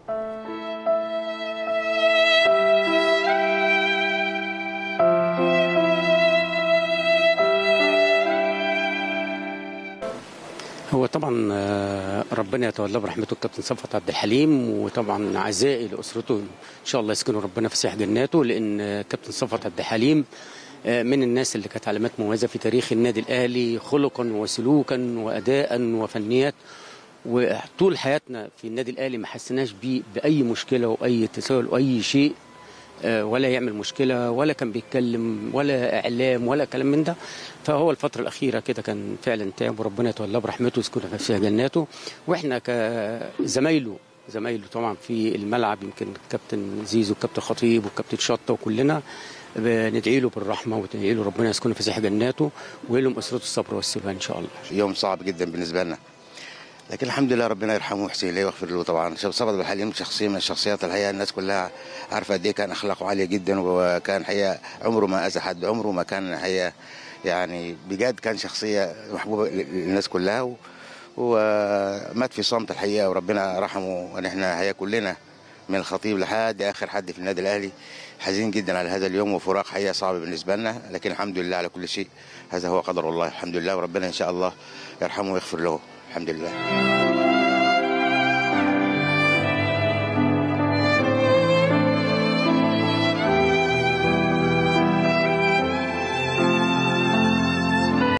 هو طبعا آه، ربنا يتولى برحمته الكابتن صفوت عبد الحليم وطبعا عزائي لاسرته ان شاء الله يسكنوا ربنا في سيح جناته لان آه، كابتن صفوت عبد الحليم آه، من الناس اللي كانت علامات مميزه في تاريخ النادي الاهلي خلقا وسلوكا واداء وفنيات وطول حياتنا في النادي الاهلي ما حسيناش بيه باي مشكله واي تساؤل واي شيء آه، ولا يعمل مشكله ولا كان بيتكلم ولا اعلام ولا كلام من ده فهو الفتره الاخيره كده كان فعلا تعب وربنا يتولاه برحمته ويسكن في جناته واحنا كزمايله زمايله طبعا في الملعب يمكن كابتن زيزو والكابتن خطيب والكابتن شطه وكلنا بندعي له بالرحمه وندعي له ربنا يسكنه في سيح جناته ويلهم اسرته الصبر والسلوان ان شاء الله يوم صعب جدا بالنسبه لنا لكن الحمد لله ربنا يرحمه ويحسن اليه ويغفر له طبعا شاب صبر الحليم شخصيه من الشخصيات الحقيقه الناس كلها عارفه قد ايه كان اخلاقه عاليه جدا وكان الحقيقه عمره ما اذى حد عمره ما كان الحقيقه يعني بجد كان شخصيه محبوبه للناس كلها و- ومات في صمت الحقيقه وربنا رحمه ونحن هي كلنا من الخطيب لحد اخر حد في النادي الاهلي حزين جدا على هذا اليوم وفراق حقيقه صعب بالنسبه لنا لكن الحمد لله على كل شيء هذا هو قدر الله الحمد لله وربنا ان شاء الله يرحمه ويغفر له الحمد لله